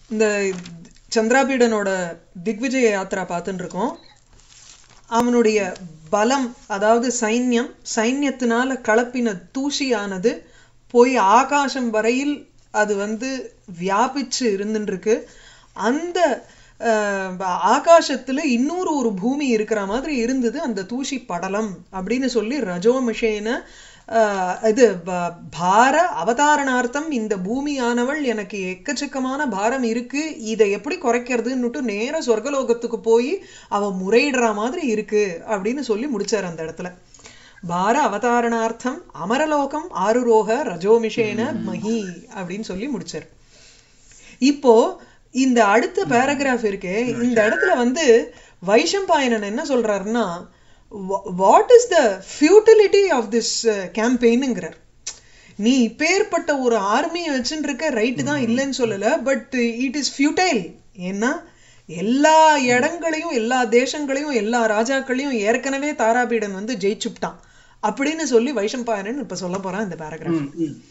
இந்த சந்திராபீடனோட திக்விஜய யாத்ரா பார்த்துட்டு இருக்கோம் அவனுடைய பலம் அதாவது சைன்யம் சைன்யத்தினால கலப்பின தூசியானது போய் ஆகாசம் வரையில் அது வந்து வியாபிச்சு இருந்துட்டு இருக்கு அந்த அஹ், ஆகாசத்துல இன்னொரு ஒரு பூமி இருக்கிற மாதிரி இருந்தது அந்த தூசி படலம் அப்படின்னு சொல்லி ரஜோமிஷேன அஹ், இது ப- பார அவதாரணார்த்தம் இந்த பூமியானவள் எனக்கு எக்கச்சக்கமான பாரம் இருக்கு இதை எப்படி குறைக்கிறதுன்னுட்டு நேர சொர்க்கலோகத்துக்கு போய் அவ முறையிடுற மாதிரி இருக்கு அப்படின்னு சொல்லி முடிச்சார் அந்த இடத்துல பார அவதாரணார்த்தம் அமரலோகம் ஆருரோக ரஜோமிஷேன மஹி அப்படின்னு சொல்லி முடிச்சார் இப்போ இந்த அடுத்த பேராகிராஃப் இருக்கே இந்த இடத்துல வந்து வைஷம்பாயனன் என்ன சொல்றாருன்னா what is the futility of this கேம்பெயினுங்கிறார் நீ இப்பேற்பட்ட ஒரு ஆர்மியை வச்சுட்டு இருக்க ரைட்டு தான் இல்லைன்னு சொல்லல பட் இட் இஸ் ஃபியூட்டைல் ஏன்னா எல்லா இடங்களையும் எல்லா தேசங்களையும் எல்லா ராஜாக்களையும் ஏற்கனவே தாராபீடன் வந்து ஜெயிச்சுட்டான் அப்படின்னு சொல்லி வைஷம்பாயனன் இப்ப சொல்ல போறான் இந்த பேராகிராஃப்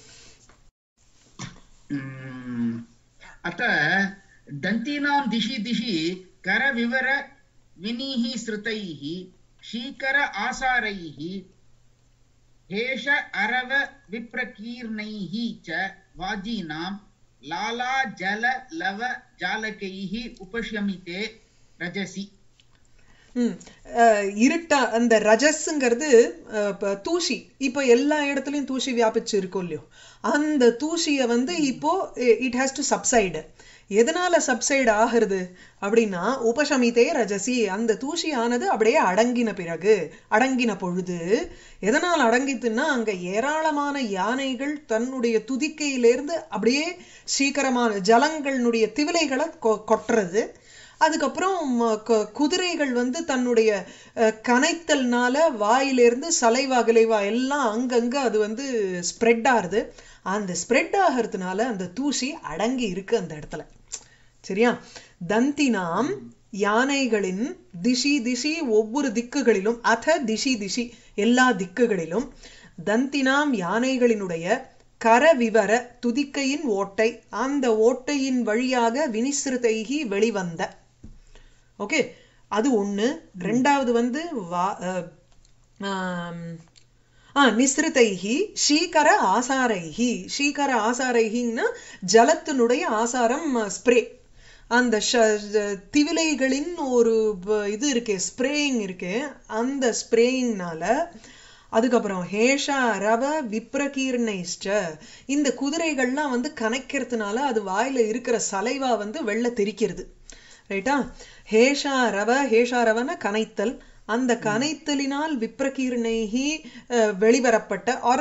म्, अत दन्तीनां दिशि दिशि करविवर विनीः सृतैः शीकर आसारैः हेष अरव विप्रकीर्णैः च वाजीनां लाला जल लव जालकैः उपशमिते रजसि ம் அஹ் இருட்டா அந்த ரஜஸ்ங்கிறது அஹ், இப்ப தூசி இப்போ எல்லா இடத்துலயும் தூசி வியாபிச்சு இருக்கும் இல்லையோ அந்த தூசியை வந்து இப்போ இட் ஹேஸ் டு சப்சைடு எதனால சப்சைடு ஆகுறது அப்படின்னா உபசமிதே ரஜசி அந்த தூசி ஆனது அப்படியே அடங்கின பிறகு அடங்கின பொழுது எதனால் அடங்கித்துன்னா அங்க ஏராளமான யானைகள் தன்னுடைய துதிக்கையிலிருந்து அப்படியே சீக்கிரமான ஜலங்களுடைய திவிலைகளை கொ- கொட்டுறது அதுக்கப்புறம் ம, கு- குதிரைகள் வந்து தன்னுடைய அஹ், கனைத்தல்னால வாயிலிருந்து சலைவா கிளைவா எல்லாம் அங்கங்க அது வந்து ஸ்ப்ரெட் ஆகுது அந்த ஸ்ப்ரெட் ஆகிறதுனால அந்த தூசி அடங்கி இருக்கு அந்த இடத்துல சரியா தந்தினாம் யானைகளின் திசி திசி ஒவ்வொரு திக்குகளிலும் அத திசி திசி எல்லா திக்குகளிலும் தந்தினாம் யானைகளினுடைய கரவிவர துதிக்கையின் ஓட்டை அந்த ஓட்டையின் வழியாக வினிசிறுதைகி வெளிவந்த ஓகே அது ஒண்ணு ரெண்டாவது வந்து வா அஹ், ஆம், ஆ நிஸ்ருதைஹி ஸ்ரீகர ஆசாரைஹி ஸ்ரீகர ஆசாரைஹின்னா ஜலத்தினுடைய ஆசாரம் ஸ்ப்ரே அந்த ஷ- ஜ- திவிலைகளின் ஒரு ப- இது இருக்கே ஸ்ப்ரேயிங் இருக்கே அந்த ஸ்ப்ரேயிங்னால அதுக்கப்புறம் ஹேஷா ரவ விப்ரகீர்ணைஷ்ட இந்த குதிரைகள்லாம் வந்து கனைக்கிறதுனால அது வாயில இருக்கிற சலைவா வந்து வெள்ள தெரிக்கிறது ரைட்டா ஹேஷா ரவ ஹேஷா ரவன கனைத்தல் அந்த கனைத்தலினால் விப்ரகீர்ணைகி அஹ், வெளிவரப்பட்ட ஆர்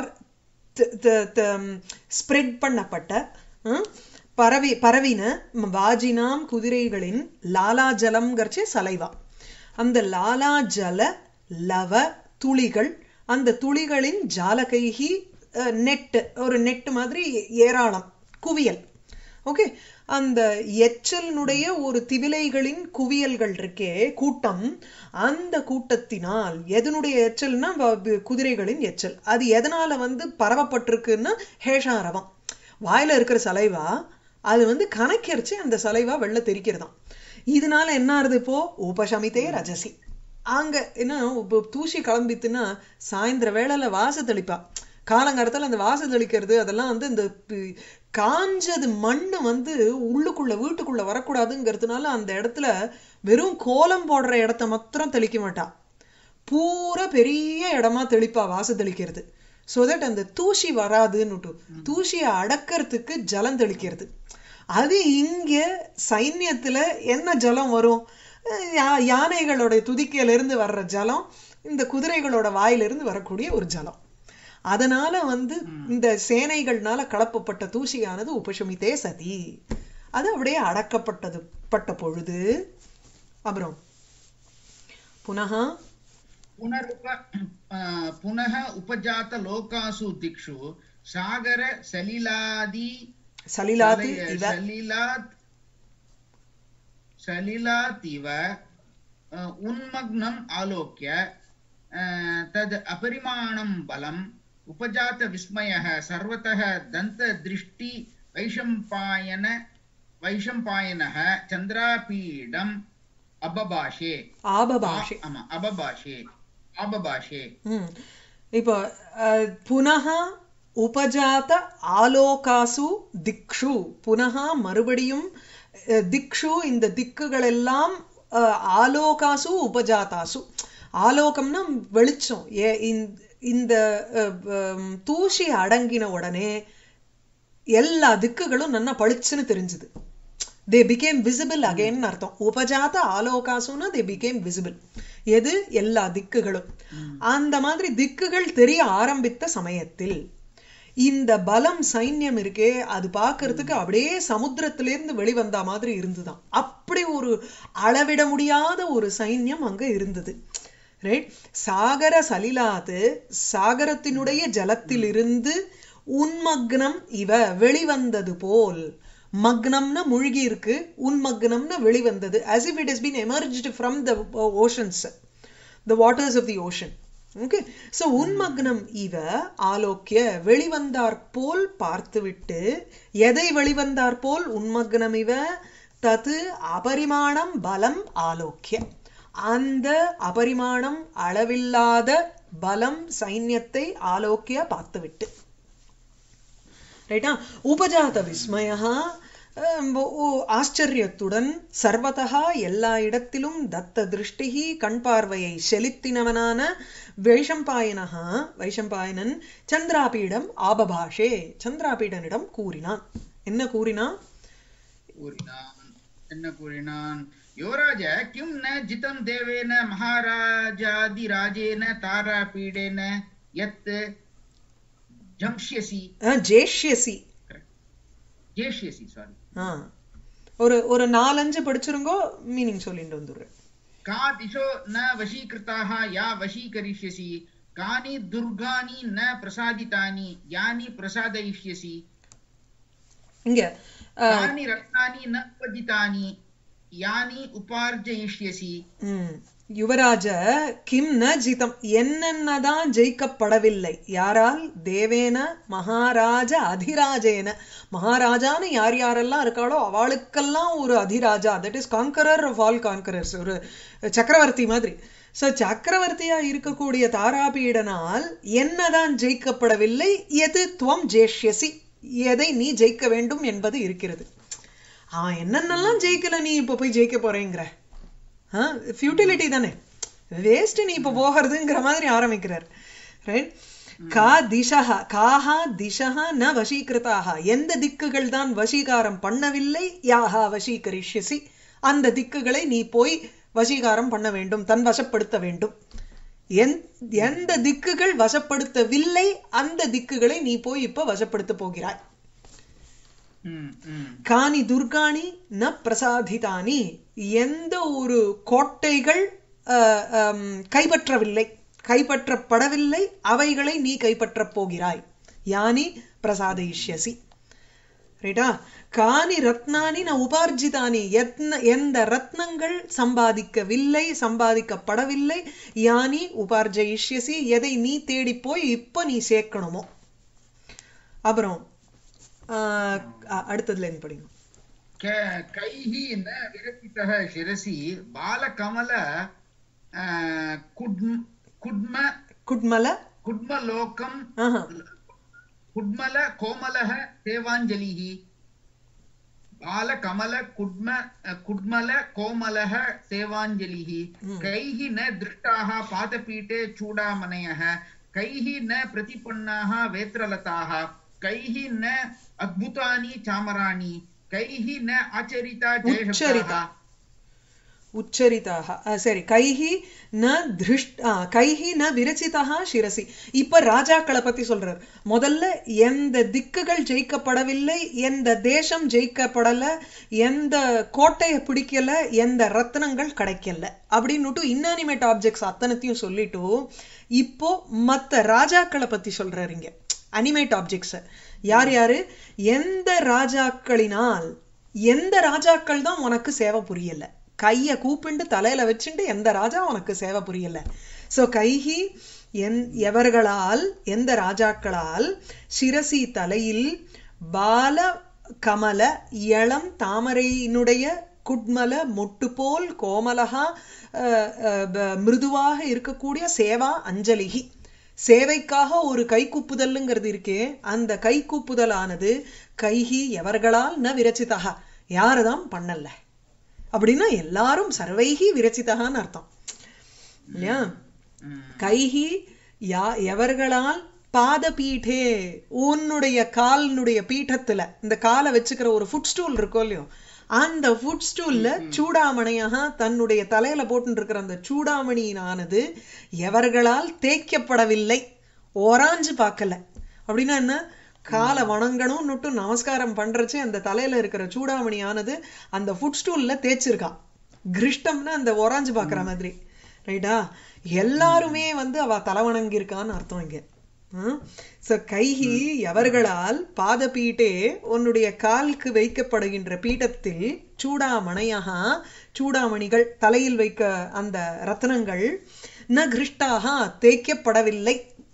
ஸ்ப்ரெட் பண்ணப்பட்ட ஹம், பரவி பரவின ம, வாஜினாம் குதிரைகளின் லாலாஜலம்ங்கிறச்சே சலைவா அந்த லாலாஜல லவ துளிகள் அந்த துளிகளின் ஜாலகைகி நெட் ஒரு நெட் மாதிரி ஏராளம் குவியல் ஓகே அந்த எச்சலினுடைய ஒரு திவிலைகளின் குவியல்கள் இருக்கே கூட்டம் அந்த கூட்டத்தினால் எதனுடைய எச்சல்னா வ- வி- குதிரைகளின் எச்சல் அது எதனால வந்து பரவப்பட்டிருக்குன்னா ஹேஷாரவம் வாயில இருக்கிற சலைவா அது வந்து கணக்கிருச்சு அந்த சலைவா வெள்ள தெரிக்கிறதாம் இதனால என்ன ஆறுது இப்போ உபசமிதே ரஜசி அங்க என்ன இப்போ தூசி கிளம்பித்துன்னா சாயந்தர வேளையில வாச தெளிப்பா காலங்காலத்துல அந்த வாச தெளிக்கிறது அதெல்லாம் வந்து இந்த பி- காஞ்சது மண்ணு வந்து உள்ளுக்குள்ள வீட்டுக்குள்ள வரக்கூடாதுங்கிறதுனால அந்த இடத்துல வெறும் கோலம் போடுற இடத்த மாத்திரம் தெளிக்க மாட்டா பூரா பெரிய இடமா தெளிப்பா வாச தெளிக்கிறது சோ தட் அந்த தூசி வராதுன்னுட்டு தூசியை அடக்கிறதுக்கு ஜலம் தெளிக்கிறது அது இங்க சைன்யத்துல என்ன ஜலம் வரும் அஹ் யா- யானைகளோட துதிக்கையில இருந்து வர்ற ஜலம் இந்த குதிரைகளோட வாயிலிருந்து வரக்கூடிய ஒரு ஜலம் அதனால வந்து இந்த சேனைகள்னால கலப்பப்பட்ட தூசியானது உபசமித்தே சதி அது அப்படியே அடக்கப்பட்டது பட்ட பொழுது அப்புறம் புனகா पुनरुप अ, पुनः उपजातलोकासु दिक्षु सागर सलिलादि சலிலாது सलय- இவ सलिलात् सलिलात् इव अ, उन्मग्नम् आलोक्य अ, तद् अपरिमाणं बलम् उपजातविस्मयः सर्वतः दन्तदृष्टि वैशम्पायन वैशम्पायनः चन्द्रापीडम् अबभाषे ஆபபாஷே ஆமா அபபாஷே அபபாஷே ம். இப்போ அஹ், புனः உபஜாத ஆலோகாசு திக்ஷு புனः மறுபடியும் அஹ், திக்ஷு இந்த திக்குகளெல்லாம் அஹ், ஆலோகாசு உபஜாதாசு ஆலோகம்னா வெளிச்சம் ஏ இந்த- இந்த அஹ், ஹம், தூசி அடங்கின உடனே எல்லா திக்குகளும் நல்லா பளிச்சுன்னு தெரிஞ்சுது தே பிகேம் விசிபிள் அகைன் அர்த்தம் உபஜாத ஆலோகாசுன்னா தே பிகேம் விசிபிள் எது எல்லா திக்குகளும் அந்த மாதிரி திக்குகள் தெரிய ஆரம்பித்த சமயத்தில் இந்த பலம் சைன்யம் இருக்கே அது பார்க்கிறதுக்கு அப்படியே சமுத்திரத்திலிருந்து வெளிவந்த மாதிரி இருந்துதான் அப்படி ஒரு அளவிட முடியாத ஒரு சைன்யம் அங்க இருந்தது ரைட் சாகர சலிலாது சாகரத்தினுடைய ஜலத்திலிருந்து உன்மக்னம் இவ வெளிவந்தது போல் மக்னம்னா மூழ்கி இருக்கு உன்மக்னம்னா வெளிவந்தது as if it has been emerged from the uh, oceans the waters of the ocean okay so உன்மக்னம் இவ ஆலோக்கிய வெளிவந்தார் போல் பார்த்துவிட்டு எதை வெளிவந்தார் போல் உன்மக்னம் இவ தது அபரிமாணம் பலம் ஆலோக்கிய அந்த அபரிமாணம் அளவில்லாத பலம் சைன்யத்தை ஆலோக்கிய பார்த்துவிட்டு ரைட்டா உபஜாத விஸ்மயா ஆச்சரியத்துடன் சர்வதா எல்லா இடத்திலும் தத்த திருஷ்டிகி கண் பார்வையை செலுத்தினவனான வைஷம்பாயனஹா வைஷம்பாயனன் சந்திராபீடம் ஆபபாஷே சந்திராபீடனிடம் கூறினான் என்ன கூறினான் கூறினான் என்ன கூறினான் யுவராஜ கிம் ந ஜிதம் தேவேன மகாராஜாதிராஜேன தாராபீடேன யத் ஜம்ஷ்யசி அஹ், ஜேஷ்யசி ஜேஷ்யசி சாரி ஆ ஒரு ஒரு நாலஞ்சு படிச்சிருங்கோ மீனிங் சொல்லிட்டு வந்துடுறேன் का दिशो न वशीकृताः या वशीकरिष्यसि कानि दुर्गानि न प्रसादितानि यानि प्रसादयिष्यसि இங்க அஹ், कानि रत्नानि न उपजितानि यानि उपार्जयिष्यसि ம். யுவராஜ கிம் ந ஜிதம் என்னென்னதான் ஜெயிக்கப்படவில்லை யாரால் தேவேன மகாராஜ அதிராஜேன மகாராஜான்னு யார் யாரெல்லாம் இருக்காளோ அவளுக்கெல்லாம் ஒரு அதிராஜா that is conqueror of all conquerors ஒரு சக்கரவர்த்தி மாதிரி ஸோ சக்கரவர்த்தியா இருக்கக்கூடிய தாராபீடனால் என்னதான் ஜெயிக்கப்படவில்லை எது துவம் ஜேஷ்யசி எதை நீ ஜெயிக்க வேண்டும் என்பது இருக்கிறது அவன் என்னென்னலாம் ஜெயிக்கல நீ இப்போ போய் ஜெயிக்க போறேங்கிற ஃபியூட்டிலிட்டி தானே வேஸ்ட் நீ இப்போ போகிறதுங்கிற மாதிரி ஆரம்பிக்கிறார் ரைட் கா திசஹ காஹா திசஹ ந வசீகிருதாக எந்த திக்குகள் தான் வசீகாரம் பண்ணவில்லை யாஹா வசீகரிஷ்யசி அந்த திக்குகளை நீ போய் வசீகாரம் பண்ண வேண்டும் தன் வசப்படுத்த வேண்டும் எந்- எந்த திக்குகள் வசப்படுத்தவில்லை அந்த திக்குகளை நீ போய் இப்ப வசப்படுத்த போகிறாய் ம், ம். காணி துர்காணி ந பிரசாதிதானி எந்த ஒரு கோட்டைகள் அஹ், ஹம், கைப்பற்றவில்லை கைப்பற்றப்படவில்லை அவைகளை நீ கைப்பற்றப் போகிறாய் யானி பிரசாதயிஷ்யசி ரைட்டா காணி ரத்னானி ந உபார்ஜிதானி எத்ன எந்த ரத்னங்கள் சம்பாதிக்கவில்லை சம்பாதிக்கப்படவில்லை யானி உபார்ஜயிஷ்யசி எதை நீ தேடி போய் இப்ப நீ சேர்க்கணுமோ அப்புறம் ஆஹ் அ- அடுத்ததுல இருந்து படிங்க क- कैः न विरचितः शिरसि बालकमल आ, कुड्म कुड्म குட்மல कुड्मलोकं ஆஹா कुड्मल कोमलः सेवाञ्जलिः बालकमल कुड्म कुड्मल कोमलः सेवाञ्जलिः कैः न दृष्टाः पादपीठे चूडामणयः कैः न प्रतिपन्नाः वेत्रलताः कैः न अद्भुतानि चामराणि कैः न आचरिता जयशब्दाः उच्चरिता। உச்சரிதாக அஹ் சரி கைஹி ந திருஷ்ட் ஆ, கைஹி ந விரச்சிதா சிரசி இப்ப ராஜாக்களை பத்தி சொல்றார் முதல்ல எந்த திக்குகள் ஜெயிக்கப்படவில்லை எந்த தேசம் ஜெயிக்கப்படல எந்த கோட்டையை பிடிக்கல எந்த ரத்னங்கள் கிடைக்கல அப்படின்னுட்டு இன்னானிமேட் ஆப்ஜெக்ட்ஸ் அத்தனத்தையும் சொல்லிட்டு இப்போ மத்த ராஜாக்களை பத்தி சொல்றாரு இங்க அனிமேட் ஆப்ஜெக்ட்ஸ் யார் யாரு எந்த ராஜாக்களினால் எந்த ராஜாக்கள் தான் உனக்கு சேவை புரியல கைய கூப்பிண்டு தலையில வச்சுண்டு எந்த ராஜா உனக்கு சேவை புரியல சோ கைகி என் எவர்களால் எந்த ராஜாக்களால் சிரசி தலையில் பால கமல இளம் தாமரையினுடைய குட்மல மொட்டு போல் கோமலகா அஹ், அஹ், ப- மிருதுவாக இருக்கக்கூடிய சேவா அஞ்சலிகி சேவைக்காக ஒரு கைக்கூப்புதல்ங்கிறது இருக்கே அந்த கைக்கூப்புதலானது கைகி எவர்களால் ந விரச்சிதா யாருதான் பண்ணல அப்படின்னா எல்லாரும் சர்வைகி விரச்சிதகான்னு அர்த்தம் இல்லையா ம். கைகி யா எவர்களால் பாத பீഠே உன்னுடைய காலினுடைய பீഠத்துல இந்த காலை வச்சுக்கிற ஒரு ஃபுட் ஸ்டூல் இருக்கோ இல்லையோ அந்த ஃபுட் ஸ்டூல்ல சூடாமணியாக தன்னுடைய தலையில போட்டு இருக்கிற அந்த சூடாமணியினானது எவர்களால் தேய்க்கப்படவில்லை ஓராஞ்சு பார்க்கல அப்படின்னா என்ன காலை வணங்கணும்னுட்டு நமஸ்காரம் பண்றச்சே அந்த தலையில இருக்கிற சூடாமணியானது அந்த ஃபுட் ஸ்டூல்ல தேய்ச்சிருக்கா கிருஷ்டம்னா அந்த ஓராஞ்சு பார்க்குற மாதிரி ரைட்டா எல்லாருமே வந்து அவ தலை வணங்கியிருக்கான்னு அர்த்தம் இங்க சோ கைகி எவர்களால் பாதபீட்டே உன்னுடைய காலுக்கு வைக்கப்படுகின்ற பீഠத்தில் சூடாமணையாக சூடாமணிகள் தலையில் வைக்க அந்த ரத்னங்கள் ந கிருஷ்டாக தேய்க்கப்படவில்லை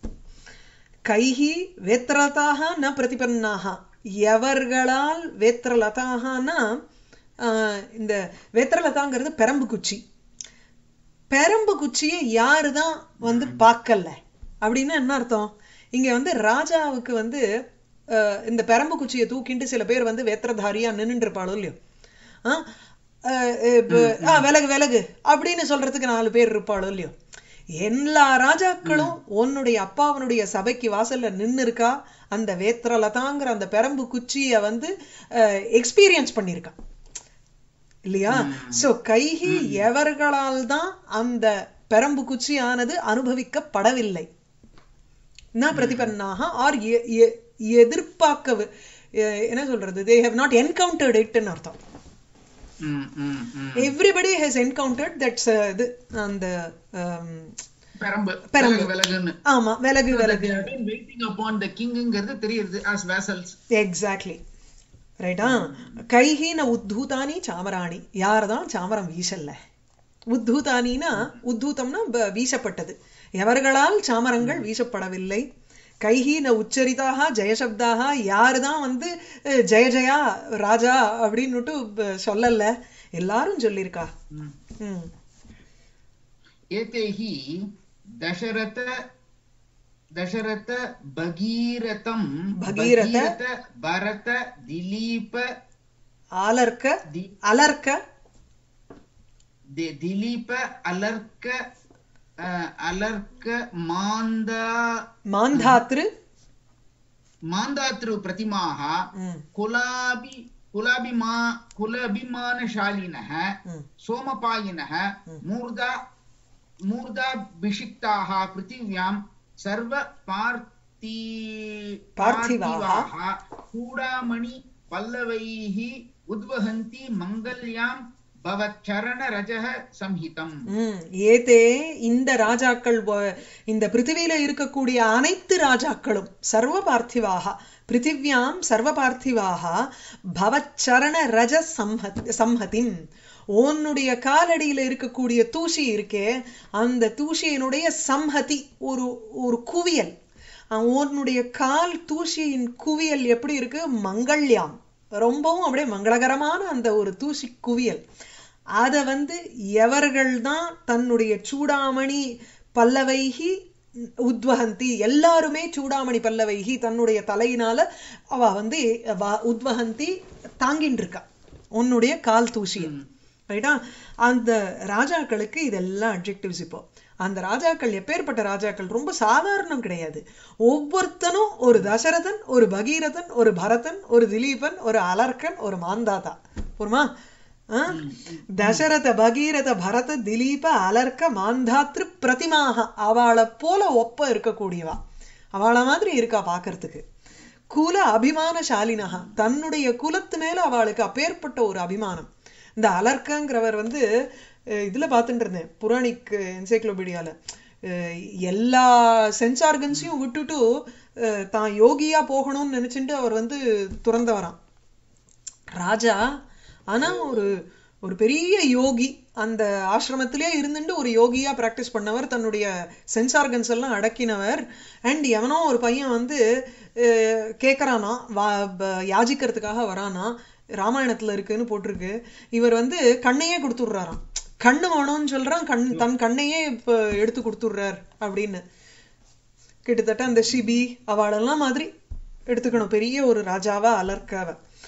கைகி வேத்திரலதாக ந பிரதிபன்னாக எவர்களால் வேத்திரலதாகனா ஆஹ், இந்த வேத்திரலதாங்கிறது பெரம்பு குச்சி பெரம்பு குச்சியை யாரு தான் வந்து பார்க்கல அப்படின்னா என்ன அர்த்தம் இங்க வந்து ராஜாவுக்கு வந்து அஹ், இந்த பெரம்பு குச்சியை தூக்கிட்டு சில பேர் வந்து வேத்திரதாரியா நின்னுட்டு இருப்பாளோ இல்லையோ ஆ, அஹ், இப்ப, ஆ, விலகு விலகு அப்படின்னு சொல்றதுக்கு நாலு பேர் இருப்பாளோ இல்லையோ எல்லா ராஜாக்களும் உன்னுடைய அப்பாவனுடைய சபைக்கு வாசல்ல நின்னு இருக்கா அந்த வேத்திரலதாங்கிற அந்த பெரம்பு குச்சிய வந்து எக்ஸ்பீரியன்ஸ் பண்ணியிருக்கா இல்லையா சோ கைகி எவர்களால் தான் அந்த பெரம்பு குச்சியானது அனுபவிக்கப்படவில்லை ந பிரதிபன்னாக ஆர் எதிர்பார்க்க என்ன சொல்றது தே ஹவ் நாட் என்கவுண்டர்ட் இட்னு அர்த்தம் ம், ம், ம். எவ்ரிபடி ஹேஸ் என்கவுண்டர்ட் தட்ஸ் இது அந்த um, பெரம்பு பெரம்பு. விலகு விலகுன்னு ஆமா விலகு விலகு வெயிட்டிங் அப்பான் த கிங்ங்கிறது தெரியுது ஆஸ் வேசல்ஸ் எக்ஸாக்ட்லி ரைட்டா கைஹீன உத்தூதானி சாமராணி யார்தான் சாமரம் வீசல்ல உத்தூதானினா உத்தூதம்னா ப- வீசப்பட்டது எவர்களால் சாமரங்கள் வீசப்படவில்லை கைஹீன உச்சரிதாக ஜெயசப்தாக யாருதான் வந்து அஹ், ஜெய ஜெயா ராஜா அப்படின்னுட்டு ப- சொல்லல எல்லாரும் சொல்லியிருக்கா ம் एतैः दशरथ दशरथ भगीरथं भगीरथ, भरत दिलीप ஆலர்க்க दि- அலர்க்க दि- दिलीप अलर्क अ, अलर्क मान्दा மாந்தாத்ரு मान्दातृ प्रतिमाः ம் कुलाभि कुलाभिमा कुलाभिमानशालिनः ம் सोमपायिनः मूर्धा मूर्धाभिषिक्ताः पृथिव्यां सर्व पार्थी पार्थिवाः। चूडामणि पल्लवैः उद्वहन्ति मङ्गल्यां भवच्चरणरजः संहितम् ம் ஏதே இந்த ராஜாக்கள் வ- இந்த பிருத்திவியில இருக்கக்கூடிய அனைத்து ராஜாக்களும் சர்வ பார்த்திவாக பிருத்திவியாம் சர்வ பார்த்திவாக பவச்சரண ரஜ சம்ஹத் சம்ஹதிம் உன்னுடைய காலடியில இருக்கக்கூடிய தூசி இருக்கே அந்த தூசியினுடைய சம்ஹதி ஒரு ஒரு குவியல் அஹ் உன்னுடைய கால் தூசியின் குவியல் எப்படி இருக்கு மங்கள்யாம் ரொம்பவும் அப்படியே மங்களகரமான அந்த ஒரு தூசி குவியல் அத வந்து எவர்கள்தான் தன்னுடைய சூடாமணி பல்லவைகி உத்வகந்தி எல்லாருமே சூடாமணி பல்லவைகி தன்னுடைய தலையினால அவ வந்து வ- உத்வகந்தி தாங்கின்னு இருக்கா உன்னுடைய கால் தூசியை ரைட்டா அந்த ராஜாக்களுக்கு இதெல்லாம் அட்ஜெக்டிவ்ஸ் இப்போ அந்த ராஜாக்கள் எப்பேற்பட்ட ராஜாக்கள் ரொம்ப சாதாரணம் கிடையாது ஒவ்வொருத்தனும் ஒரு தசரதன் ஒரு பகீரதன் ஒரு பரதன் ஒரு திலீபன் ஒரு அலர்கன் ஒரு மாந்தாதா ஒருமா ஆ? தசரத பகீரத பரத திலீப அலர்க்க மாந்தாத்ரு பிரதிமாக அவளை போல ஒப்ப இருக்கக்கூடியவா அவளை மாதிரி இருக்கா பார்க்கறதுக்கு குல அபிமானசாலினகா தன்னுடைய குலத்து மேல அவளுக்கு அப்பேற்பட்ட ஒரு அபிமானம் இந்த அலர்க்கங்கிறவர் வந்து அஹ், இதுல பார்த்துட்டு இருந்தேன் புராணிக் என்சைக்ளோபீடியால அஹ், எல்லா சென்ஸ் ஆர்கன்ஸையும் விட்டுட்டு அஹ், தான் யோகியா போகணும்னு நினைச்சுட்டு அவர் வந்து துறந்தவராம் ராஜா ஆனா ஒரு ஒரு பெரிய யோகி அந்த ஆசிரமத்திலே இருந்துட்டு ஒரு யோகியா பிராக்டிஸ் பண்ணவர் தன்னுடைய சென்ஸ் ஆர்கன்ஸ் எல்லாம் அடக்கினவர் அண்ட் எவனோ ஒரு பையன் வந்து அஹ், கேக்குறானா வா ப- யாசிக்கிறதுக்காக வரானா ராமாயணத்துல இருக்குன்னு போட்டிருக்கு இவர் வந்து கண்ணையே கொடுத்துடுறாராம் கண்ணு வேணும்னு சொல்றான் கண் தன் கண்ணையே இப்ப எடுத்து கொடுத்துடுறார் அப்படின்னு கிட்டத்தட்ட அந்த ஷிபி அவளெல்லாம் மாதிரி எடுத்துக்கணும் பெரிய ஒரு ராஜாவா அலர்க்காவ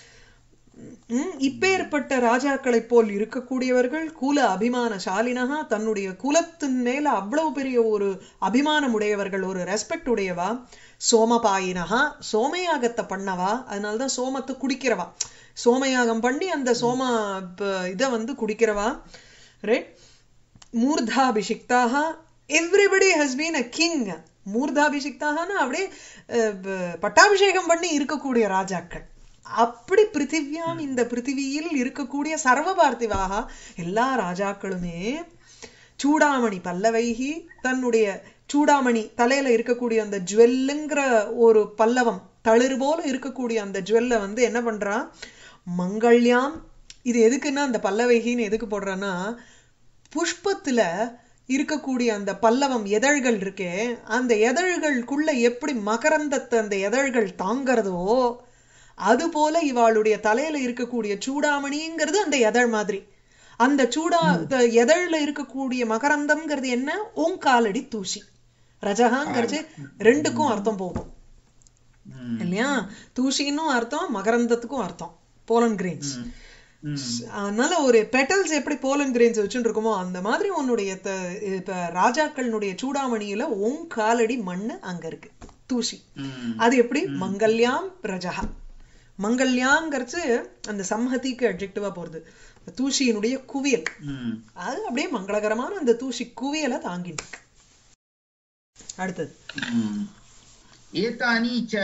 ம், இப்பேற்பட்ட ராஜாக்களைப் போல் இருக்கக்கூடியவர்கள் குல அபிமானசாலினகா தன்னுடைய குலத்தின் மேல அவ்வளவு பெரிய ஒரு அபிமானம் உடையவர்கள் ஒரு ரெஸ்பெக்ட் உடையவா சோமபாயினகா சோமயாகத்தை பண்ணவா அதனாலதான் சோமத்தை குடிக்கிறவா சோமயாகம் பண்ணி அந்த சோம ப- இத வந்து குடிக்கிறவா ரைட் மூர்தாபிஷிக்தாக everybody has been a king மூர்தாபிஷிக்தாகனா அப்படியே அஹ், ப- பட்டாபிஷேகம் பண்ணி இருக்கக்கூடிய ராஜாக்கள் அப்படி பிருத்திவியாம் இந்த பிருத்திவியில் இருக்கக்கூடிய சர்வ பார்த்திவாக எல்லா ராஜாக்களுமே சூடாமணி பல்லவைகி தன்னுடைய சூடாமணி தலையில இருக்கக்கூடிய அந்த ஜுவல்லுங்கிற ஒரு பல்லவம் தளிர் போல இருக்கக்கூடிய அந்த ஜுவல்ல வந்து என்ன பண்றா மங்கள்யாம் இது எதுக்குன்னா அந்த பல்லவைகின்னு எதுக்கு போடுறான்னா புஷ்பத்துல இருக்கக்கூடிய அந்த பல்லவம் எதழ்கள் இருக்கே அந்த எதழ்களுக்குள்ள எப்படி மகரந்தத்தை அந்த எதழ்கள் தாங்கிறதோ அது போல இவாளுடைய தலையில இருக்கக்கூடிய சூடாமணிங்கிறது அந்த எதழ் மாதிரி அந்த சூடா த- எதழ்ல இருக்கக்கூடிய மகரந்தம்ங்கிறது என்ன ஓங்காலடி தூசி ரஜகாங்கிறது ரெண்டுக்கும் அர்த்தம் போகும் ம், இல்லையா தூசின்னும் அர்த்தம் மகரந்தத்துக்கும் அர்த்தம் போலன் கிரெயின்ஸ் ம், ம். அதனால ஒரு பெட்டல்ஸ் எப்படி போலன் கிரெயின்ஸ் வச்சுட்டு இருக்குமோ அந்த மாதிரி உன்னுடைய த- இப்ப ராஜாக்களுடைய சூடாமணியில உன் காலடி மண்ணு அங்க இருக்கு தூசி ம். அது எப்படி மங்கல்யாம் பிரஜா மங்கல்யாங்கிறது அந்த சம்ஹதிக்கு அட்ஜெக்டிவா போறது தூசியினுடைய குவியல் ம். அது அப்படியே மங்களகரமான அந்த தூசி குவியலை தாங்கிட்டு இருக்கு அடுத்தது ம். एतानि च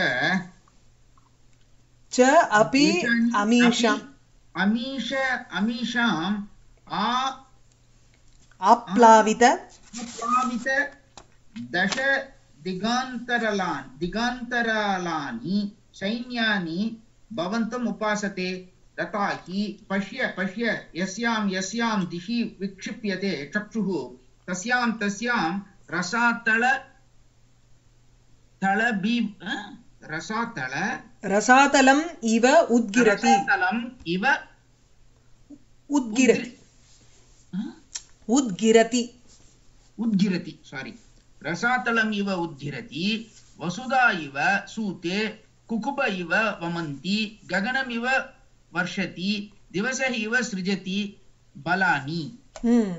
ச அபி एतानि அமீஷா अपि अमीष अमीषाम् आ ஆப்லாவித प्लावित दश दिगान्तरलान् दिगान्तरालानि सैन्यानि भवन्तम् उपासते तथा हि पश्य पश्य यस्यां यस्यां दिशि विक्षिप्यते चक्षुः तस्यां तस्यां रसातल तलबि अ? रसातल ரசாதலம் இவ உத்கிரதி रसातलम् इव உத்கிரதி अ? உத்கிரதி उद्गिरति सारी रसातलम् इव उद्गिरति वसुधा इव सूते कुकुब इव वमन्ति गगनमिव वर्षति दिवसः इव सृजति बलानि ம்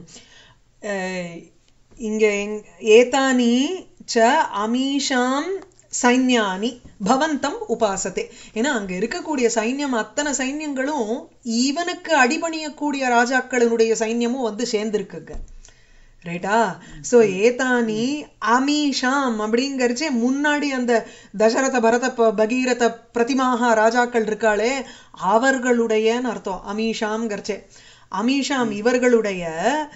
அஹ், இங்க எங்- ஏதானி ச அமீஷாம் சைன்யானி பவந்தம் உபாசத்தே ஏன்னா அங்க இருக்கக்கூடிய சைன்யம் அத்தனை சைன்யங்களும் இவனுக்கு அடிபணியக்கூடிய ராஜாக்களினுடைய சைன்யமும் வந்து சேர்ந்திருக்குங்க ரைட்டா சோ ஏதானி அமீஷாம் அப்படிங்கறச்சே முன்னாடி அந்த தசரத பரத ப- பகீரத பிரதிமாக ராஜாக்கள் இருக்காளே அவர்களுடையன்னு அர்த்தம் அமீஷாம்ங்கிறச்சே அமீஷாம் இவர்களுடைய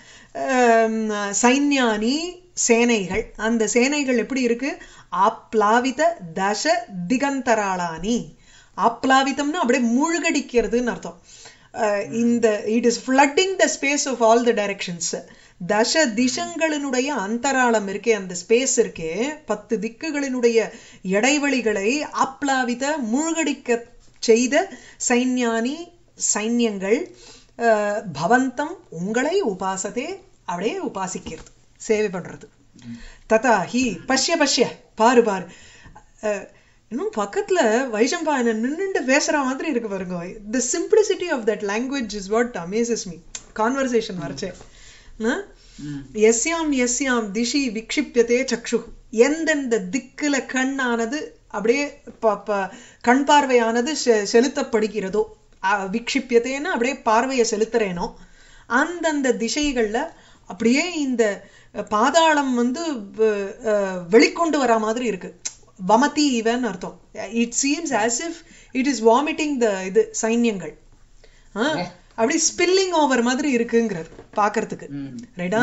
ஆம், சைன்யானி சேனைகள் அந்த சேனைகள் எப்படி இருக்கு ஆப்லாவித தச திகந்தராளானி ஆப்லாவிதம்னா அப்படியே மூழ்கடிக்கிறதுன்னு அர்த்தம் அஹ் இந்த it is flooding the space of all the directions தச திசங்களினுடைய அந்தராளம் இருக்கே அந்த ஸ்பேஸ் இருக்கே பத்து திக்குகளினுடைய இடைவெளிகளை ஆப்லாவித மூழ்கடிக்க செய்த சைன்யானி சைன்யங்கள் அஹ், பவந்தம் உங்களை உபாசத்தே அப்படியே உபாசிக்கிறது சேவை பண்றது ததா ஹி பஷ்ய பஷ்ய பாரு பாரு அஹ், இன்னும் பக்கத்துல வைஷம்பாயனன் நின்னுட்டு பேசுற மாதிரி இருக்கு பாருங்க the simplicity of that language is what amazes me conversation வரச்சே ஆ? எஸ்யாம் எஸ்யாம் திஷி விக்ஷிப்யதே சக்ஷு எந்தெந்த திக்குல கண்ணானது அப்படியே ப- ப- கண் பார்வையானது செ- செலுத்தப்படுகிறதோ அ, விக்ஷிப்யத்தேன்னா அப்படியே பார்வையை செலுத்துறேனோ அந்தந்த திசைகள்ல அப்படியே இந்த பாதாளம் வந்து வ- அஹ், வெளிக்கொண்டு வர மாதிரி இருக்கு வமதி இவன் அர்த்தம் it seems as if it is vomiting the இது சைன்யங்கள் ஆ, அப்படி ஸ்பில்லிங் ஓவர் மாதிரி இருக்குங்கிறது பாக்குறதுக்கு ரைட்டா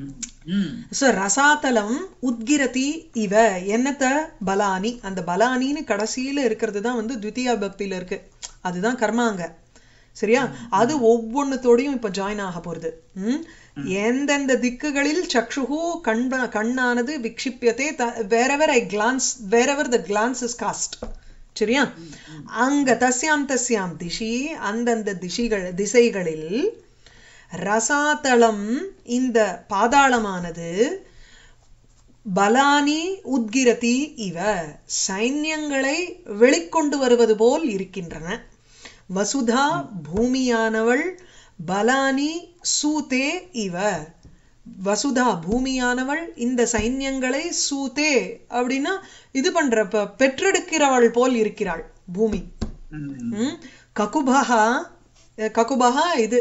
சோ ரசாதலம் உத்கிரதி இவ என்னத்த பலானி அந்த பலானின்னு கடைசியில இருக்கிறது தான் வந்து த்விதியா பக்தியில இருக்கு அதுதான் கர்மாங்க சரியா அது ஒவ்வொன்னுத்தோடையும் இப்ப ஜாயின் ஆக போறது ம்? எந்தெந்த திக்குகளில் சக்ஷுகு கண்ப கண்ணானது விக்ஷிப்பியதே வேறவர் ஐ கிளான்ஸ் வேறவர் த கிளான்ஸ் இஸ் காஸ்ட் சரியா அங்க தஸ்யாம் தஸ்யாம் திஷி அந்தந்த திசிகள் திசைகளில் ரசாதளம் இந்த பாதாளமானது பலானி உத்கிரதி இவ சைன்யங்களை வெளிக்கொண்டு வருவது போல் இருக்கின்றன வசுதா பூமியானவள் பலானி சூதே இவ வசுதா பூமியானவள் இந்த சைன்யங்களை சூதே அப்படின்னா இது பண்ற ப- பெற்றெடுக்கிறவள் போல் இருக்கிறாள் பூமி ம். ம்? ககுபஹா அஹ் ககுபஹா இது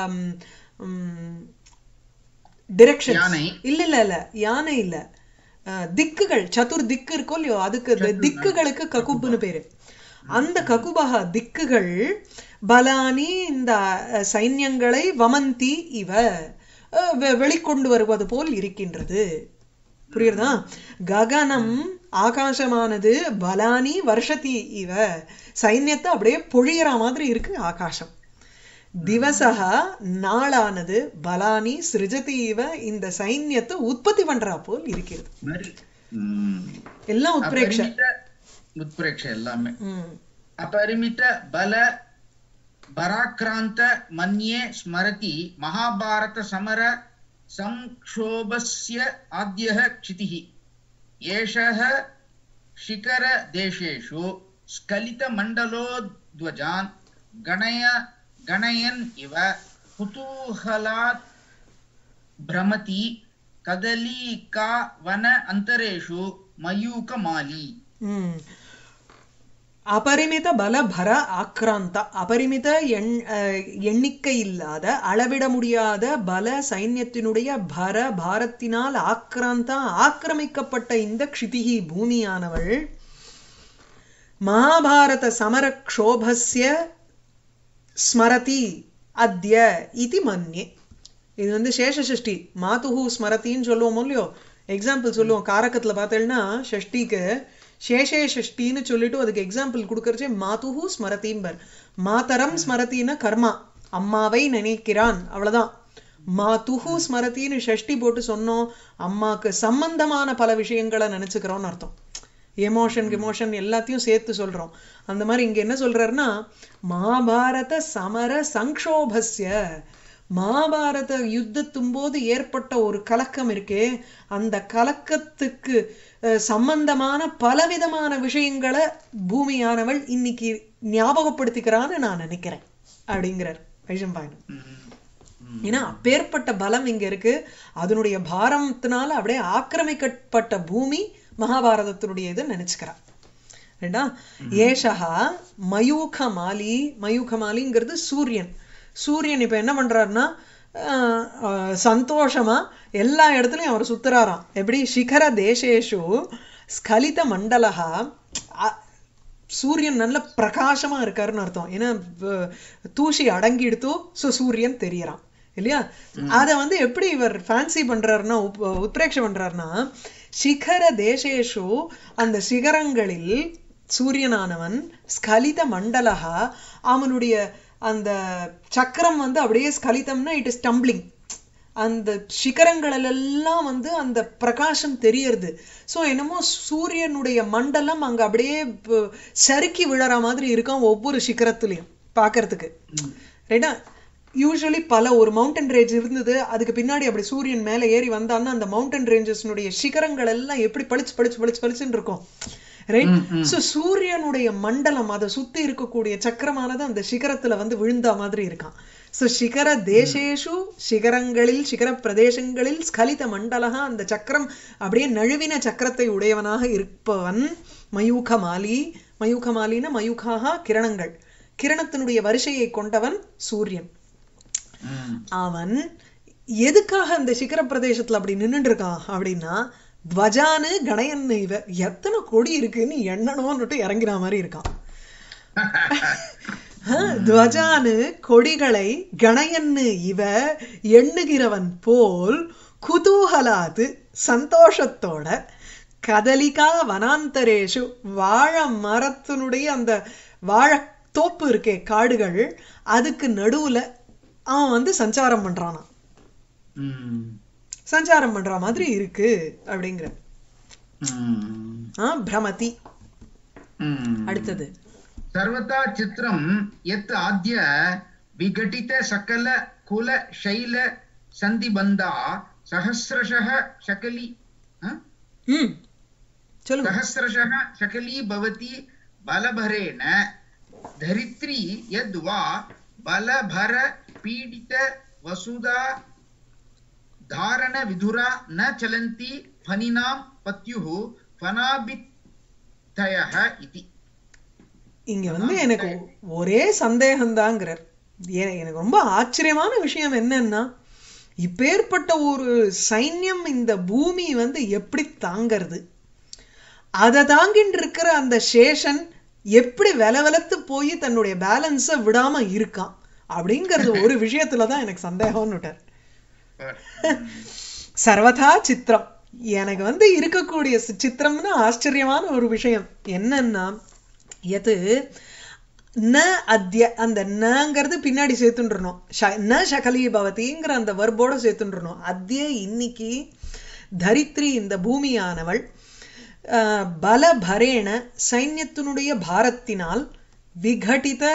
டிரெக்ஷன் யானை. இல்ல இல்ல இல்ல யானை இல்ல அஹ், திக்குகள் சதுர் திக்கு இருக்கோ இல்லையோ அதுக்கு இந்த திக்குகளுக்கு ககுப்புன்னு பேரு அந்த ககுபஹா திக்குகள் பலானி இந்த அஹ், சைன்யங்களை வமந்தி இவ அஹ், வெ- வெளிக்கொண்டு வருவது போல் இருக்கின்றது புரியுறதா ககனம் ஆகாசமானது பலானி வருஷத்தி இவ சைன்யத்தை அப்படியே பொழியற மாதிரி இருக்கு ஆகாசம் திவசகா நாளானது பலானி சிருஜதி இவ இந்த சைன்யத்தை உற்பத்தி பண்றா போல் இருக்கிறது மாதிரி. ம். எல்லாம் உத்பிரேக்ஷ அபரிமித உத்பிரேக்ஷ எல்லாமே ம் अपरिमित बल पराक्रान्त मन्ये स्मरति महाभारत समर संक्षोभस्य आद्यः क्षितिः एषः शिखरदेशेषु स्खलितमण्डलोध्वजान् गणय गणयन् इव कुतूहलात् भ्रमति कदलीका वन अन्तरेषु मयूकमाली ம். அபரிமித பல பர ஆக்ராந்தா அபரிமித எண் அஹ், எண்ணிக்கை இல்லாத அளவிட முடியாத பல சைன்யத்தினுடைய பர பாரத்தினால் ஆக்ராந்தா ஆக்கிரமிக்கப்பட்ட இந்த க்ஷிதிகி பூமியானவள் மகாபாரத சமர க்ஷோபஸ்ய ஸ்மரதி அத்ய இதி மன்யே இது வந்து சேஷஷ்டி மாதுஹு ஸ்மரத்தின்னு சொல்லுவோம் இல்லையோ எக்ஸாம்பிள் சொல்லுவோம் காரக்கத்துல பார்த்தேன்னா ஷஷ்டிக்கு சேஷே ஷஷ்டின்னு சொல்லிட்டு அதுக்கு எக்ஸாம்பிள் கொடுக்கறச்சே மாதுஹு ஸ்மரதிம்பர் மாதரம் ஸ்மரத்தின்னா கர்மா அம்மாவை நினைக்கிறான் அவ்வளவுதான் மாதுஹு ஸ்மரத்தின்னு ஷஷ்டி போட்டு சொன்னோம் அம்மாக்கு சம்பந்தமான பல விஷயங்களை நினைச்சுக்கிறோம்னு அர்த்தம் எமோஷன் எமோஷன் எல்லாத்தையும் சேர்த்து சொல்றோம் அந்த மாதிரி இங்க என்ன சொல்றாருன்னா மகாபாரத சமர சங்ஷோபஸ்ய மகாபாரத யுத்தத்தும் போது ஏற்பட்ட ஒரு கலக்கம் இருக்கே அந்த கலக்கத்துக்கு அஹ், சம்பந்தமான பலவிதமான விஷயங்களை பூமியானவள் இன்னைக்கு ஞாபகப்படுத்திக்கிறான்னு நான் நினைக்கிறேன் அப்படிங்கிறார் வைஷம்பாயன் ஏன்னா அப்பேற்பட்ட பலம் இங்க இருக்கு அதனுடைய பாரத்தினால அப்படியே ஆக்கிரமிக்கப்பட்ட பூமி மகாபாரதத்தினுடைய இது நினைச்சுக்கிறா ரெண்டா ஏஷகா மயூகமாலி மயூகமாலிங்கிறது சூரியன் சூரியன் இப்ப என்ன பண்றாருன்னா ஆஹ், ஆஹ், சந்தோஷமா எல்லா இடத்துலயும் அவர் சுத்துறாராம் எப்படி சிகர தேசேஷு ஸ்கலித மண்டலகா அ- சூரியன் நல்ல பிரகாசமா இருக்காருன்னு அர்த்தம் ஏன்னா வ- தூசி அடங்கிடுத்தோ சோ சூரியன் தெரியறான் இல்லையா அத வந்து எப்படி இவர் ஃபேன்சி பண்றாருன்னா உப்- உத்பிரேக்ஷ பண்றாருன்னா சிகர தேசேஷு அந்த சிகரங்களில் சூரியனானவன் ஸ்கலித மண்டலகா அவனுடைய அந்த சக்கரம் வந்து அப்படியே ஸ்கலிதம்னா இட் இஸ் டம்பிளிங் அந்த சிகரங்களெல்லாம் வந்து அந்த பிரகாசம் தெரியறது சோ என்னமோ சூரியனுடைய மண்டலம் அங்க அப்படியே ப- சறுக்கி விழற மாதிரி இருக்கும் ஒவ்வொரு சிகரத்துலயும் பார்க்கிறதுக்கு ரைட்டா யூஸ்வலி பல ஒரு மவுண்டன் ரேஞ்ச் இருந்தது அதுக்கு பின்னாடி அப்படி சூரியன் மேல ஏறி வந்தான்னா அந்த மவுண்டன் ரேஞ்சஸ்னுடைய சிகரங்கள் எல்லாம் எப்படி பளிச்சு பளிச்சு பளிச்சு பளிச்சுன்னு இருக்கும் ரைட் சோ சூரியனுடைய மண்டலம் அதை சுத்தி இருக்கக்கூடிய சக்கரமானது அந்த சிகரத்துல வந்து விழுந்த மாதிரி இருக்கான் சோ சிகர தேசேஷு சிகரங்களில் சிகர பிரதேசங்களில் ஸ்கலித மண்டலகா அந்த சக்கரம் அப்படியே நழுவின சக்கரத்தை உடையவனாக இருப்பவன் மயூகமாலி மயூகமாலின மயூகாக கிரணங்கள் கிரணத்தினுடைய வரிசையை கொண்டவன் சூரியன் ம். அவன் எதுக்காக அந்த சிகர பிரதேசத்துல அப்படி நின்னுட்டு இருக்கான் அப்படின்னா துவஜானு கணயன்னு இவ எத்தனை கொடி இருக்குன்னு எண்ணணும்னுட்டு இறங்கின மாதிரி இருக்கான் ஆஹ், துவஜானு கொடிகளை கணயன்னு இவ எண்ணுகிறவன் போல் குதூகலாது சந்தோஷத்தோட கதலிகா வனாந்தரேஷு வாழை மரத்தினுடைய அந்த வாழை தோப்பு இருக்கே காடுகள் அதுக்கு நடுவுல அவன் வந்து சஞ்சாரம் பண்றானா ம். சஞ்சாரம் பண்ற மாதிரி இருக்கு அப்படிங்கிற ம். ஆ பிரமதி ம். அடுத்தது सर्वथा चित्रं यत् आद्य विघटित सकल कुल शैल सन्धिबन्धा सहस्रशः शकली ह? ம் சொல்லுங்க सहस्रशः शकली भवति बलभरेण धरित्री यद्वा बलभर पीडित वसुधा धारणविधुरा न चलन्ति फनिनां पत्युः फनाभितयः इति இங்க வந்து எனக்கு ஒரே சந்தேகம்தாங்கிறார் எ- எனக்கு ரொம்ப ஆச்சரியமான விஷயம் என்னன்னா இப்பேற்பட்ட ஒரு சைன்யம் இந்த பூமி வந்து எப்படி தாங்கிறது அதை தாங்கிட்டு இருக்கிற அந்த சேஷன் எப்படி வெலவெலத்து போய் தன்னுடைய பேலன்ஸை விடாம இருக்கான் அப்படிங்கிறது ஒரு விஷயத்துல தான் எனக்கு சந்தேகம்னு விட்டார் சர்வதா சித்திரம் எனக்கு வந்து இருக்கக்கூடிய சி- சித்திரம்னு ஆச்சரியமான ஒரு விஷயம் என்னன்னா எது ந அத்ய அந்த நங்கிறது பின்னாடி சேர்த்துன்றணும் ஷ- ந சகலி பவதிங்கிற அந்த வர்போட சேர்த்துன்றணும் அத்ய இன்னைக்கு தரித்ரி இந்த பூமியானவள் அஹ், பலபரேண சைன்யத்தினுடைய பாரத்தினால் விகடித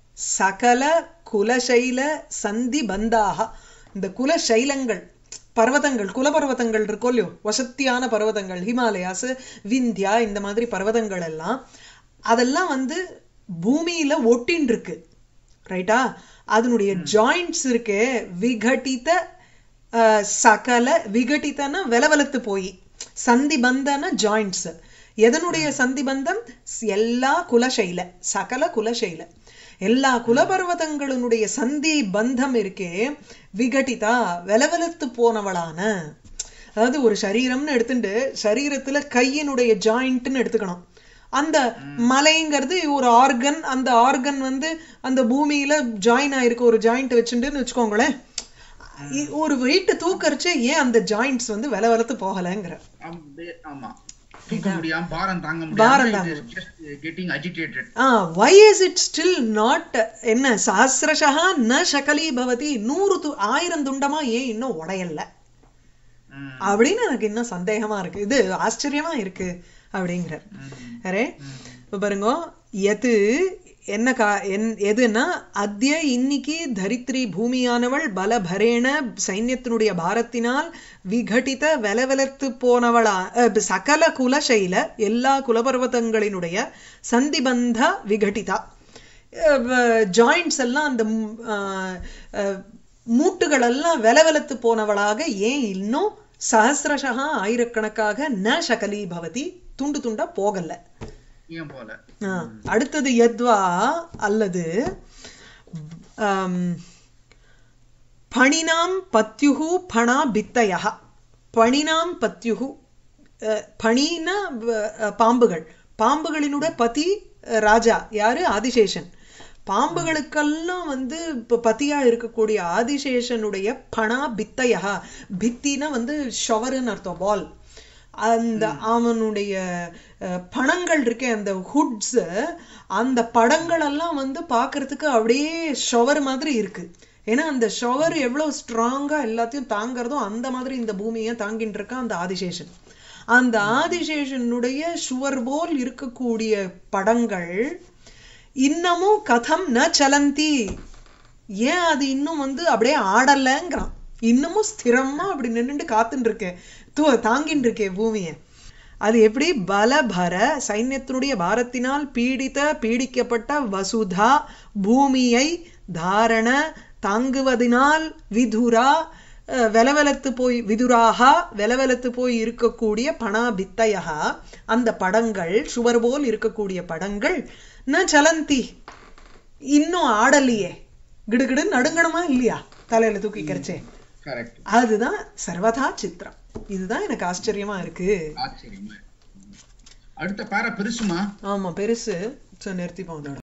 சகல குலசைல சந்தி பந்தாக இந்த குலசைலங்கள் பர்வதங்கள் குலபர்வதங்கள் இருக்கோ இல்லையோ வசத்தியான பர்வதங்கள் ஹிமாலயாஸ் விந்தியா இந்த மாதிரி பர்வதங்கள் எல்லாம் அதெல்லாம் வந்து பூமியில ஒட்டின்னு இருக்கு ரைட்டா அதனுடைய ஜாயிண்ட்ஸ் இருக்கே விகடித அஹ், சகல விகடிதனா வெலவெலத்து போய் சந்தி பந்தன ஜாயிண்ட்ஸ் எதனுடைய சந்தி பந்தம் எல்லா குலசைல சகல குலசைல எல்லா குலபர்வதங்களினுடைய சந்தி பந்தம் இருக்கே விகடிதா வெலவெலத்து போனவளான அதாவது ஒரு சரீரம்னு எடுத்துட்டு சரீரத்துல கையினுடைய ஜாயிண்ட்னு எடுத்துக்கணும் அந்த மலைங்கிறது ஒரு ஆர்கன் அந்த ஆர்கன் வந்து அந்த பூமியில ஜாயின் ஆயிருக்கு ஒரு ஜாயிண்ட் வச்சுட்டுன்னு வச்சுக்கோங்களேன் இ- ஒரு வெயிட் தூக்கரிச்சு ஏன் அந்த ஜாயிண்ட்ஸ் வந்து வில வளர்த்து போகலைங்கிற அம்பே- ஆமா தூக்க முடியாம பாரம் தாங்க பாரம் முடியாம just getting agitated ah why is it still not என்ன சஹசிரஷா ந சகலி பவதி நூறு து ஆயிரம் துண்டமா ஏன் இன்னும் உடையல அப்படின்னு எனக்கு இன்னும் சந்தேகமா இருக்கு இது ஆச்சரியமா இருக்கு அப்படிங்கிறார் அரே இப்ப பாருங்க எது என்ன கா என் எதுன்னா அத்திய இன்னைக்கு தரித்ரி பூமியானவள் பலபரேண சைன்யத்தினுடைய பாரத்தினால் விகடித வெலவெலத்து போனவளா அஹ், சகல குலசைல எல்லா குலபர்வதங்களினுடைய சந்திபந்த விகடிதா ஜாயிண்ட்ஸ் எல்லாம் அந்த ம், ஆஹ், அஹ், மூட்டுகள் எல்லாம் வெலவெலத்து போனவளாக ஏன் இன்னும் சஹசிரஷா ஆயிரக்கணக்காக ந சகலி பவதி துண்டு துண்டா போகல ஏன் போல ஆ, அடுத்தது யத்வா அல்லது ஆம், பணினாம் பத்யுகு பணா பித்தய பணினாம் பத்யுகு அஹ், பணினா அஹ், பாம்புகள் பாம்புகளினுடைய பதி அஹ், ராஜா யாரு ஆதிசேஷன் பாம்புகளுக்கெல்லாம் வந்து இப்ப பதியா இருக்கக்கூடிய ஆதிசேஷனுடைய பணா பித்தயா பித்தினா வந்து ஷவருன்னு அர்த்தம் பால் அந்த அவனுடைய அஹ், பணங்கள் இருக்கே அந்த ஹுட்ஸ் அந்த படங்கள் எல்லாம் வந்து பார்க்கிறதுக்கு அப்படியே ஷவர் மாதிரி இருக்கு ஏன்னா அந்த ஷவர் எவ்வளவு ஸ்ட்ராங்கா எல்லாத்தையும் தாங்கறதோ அந்த மாதிரி இந்த பூமியை தாங்கிட்டு இருக்கான் அந்த ஆதிசேஷன் அந்த ஆதிசேஷனுடைய சுவர் போல் இருக்கக்கூடிய படங்கள் இன்னமும் கதம் ந சலந்தி ஏன் அது இன்னும் வந்து அப்படியே ஆடலைங்கிறான் இன்னமும் ஸ்திரமா அப்படி நின்னுட்டு காத்துட்டு இருக்கேன் தூ தாங்கின்னு இருக்கே பூமியை அது எப்படி பலபர சைன்யத்தினுடைய பாரத்தினால் பீடித்த பீடிக்கப்பட்ட வசுதா பூமியை தாரண தாங்குவதினால் விதுரா அஹ், வெலவெலத்து போய் விதுராக வெலவெலத்து போய் இருக்கக்கூடிய பணாபித்தயா அந்த படங்கள் சுவர் போல் இருக்கக்கூடிய படங்கள் ந சலந்தி இன்னும் ஆடலையே கிடுகிடுன்னு நடுங்கணுமா இல்லையா தலையில தூக்கி கரைச்சே கரெக்ட் அதுதான் சர்வதா சித்திரம் இதுதான் எனக்கு ஆச்சரியமா இருக்கு ஆச்சரியமா அடுத்த பார பெருசுமா ஆமா பெருசு சோ நிறுத்திப்போம் அதோட